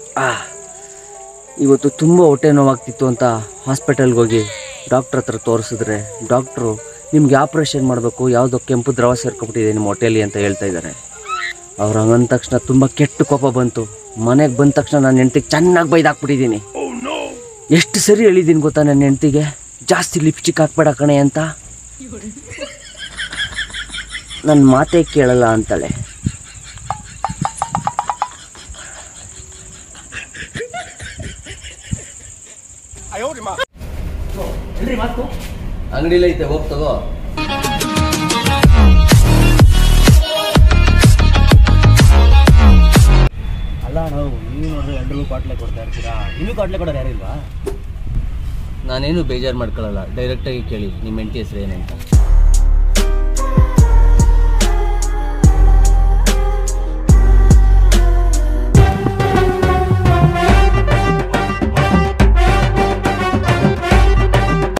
ಆ, ಇವತ್ತು ತುಂಬ ಹೊಟ್ಟೆ ನೋವಾಗ್ತಿತ್ತು ಅಂತ ಹಾಸ್ಪಿಟಲ್ಗೆ ಹೋಗಿ ಡಾಕ್ಟ್ರ್ ಹತ್ರ ತೋರಿಸಿದ್ರೆ ಡಾಕ್ಟ್ರು ನಿಮ್ಗೆ ಆಪ್ರೇಷನ್ ಮಾಡಬೇಕು ಯಾವುದೋ ಕೆಂಪು ದ್ರವ ಸೇರ್ಕೊಬಿಟ್ಟಿದೆ ನಿಮ್ಮ ಹೊಟ್ಟೆಲಿ ಅಂತ ಹೇಳ್ತಾ ಇದ್ದಾರೆ ಅವ್ರು ಹಂಗಂದ ತಕ್ಷಣ ತುಂಬ ಕೆಟ್ಟ ಕೋಪ ಬಂತು ಮನೆಗೆ ಬಂದ ತಕ್ಷಣ ನನ್ನ ಹೆಂಡ್ತಿಗೆ ಚೆನ್ನಾಗಿ ಬೈದಾಕ್ಬಿಟ್ಟಿದ್ದೀನಿ ಎಷ್ಟು ಸರಿ ಹೇಳಿದ್ದೀನಿ ಗೊತ್ತಾ ನನ್ನ ಹೆಂಡ್ತಿಗೆ ಜಾಸ್ತಿ ಲಿಪ್ಸ್ಟಿಕ್ ಹಾಕ್ಬೇಡ ಕಣೆ ಅಂತ ನನ್ನ ಮಾತೇ ಕೇಳಲ್ಲ ಅಂತಾಳೆ ಅಂಗಡಿಲೈತೆ ಐತೆ ಹೋಗ್ ತಗೋ ಅಲ್ಲ ನಾವು ನೀವು ನೋಡಿದ್ರೆ ಎಲ್ರಿಗೂ ಕಾಟ್ಲೆ ಕೊಡ್ತಾ ಇರ್ತೀರಾ ನಿಮಗೂ ಕಾಟ್ಲೆ ಕೊಡೋರು ಯಾರಿಲ್ವಾ ನಾನೇನು ಬೇಜಾರು ಮಾಡ್ಕೊಳ್ಳಲ್ಲ ಡೈರೆಕ್ಟಾಗಿ ಕೇಳಿ ನಿಮ್ಮ ಹೆಂಡತಿ ಹೆಸರು ಏನಂತ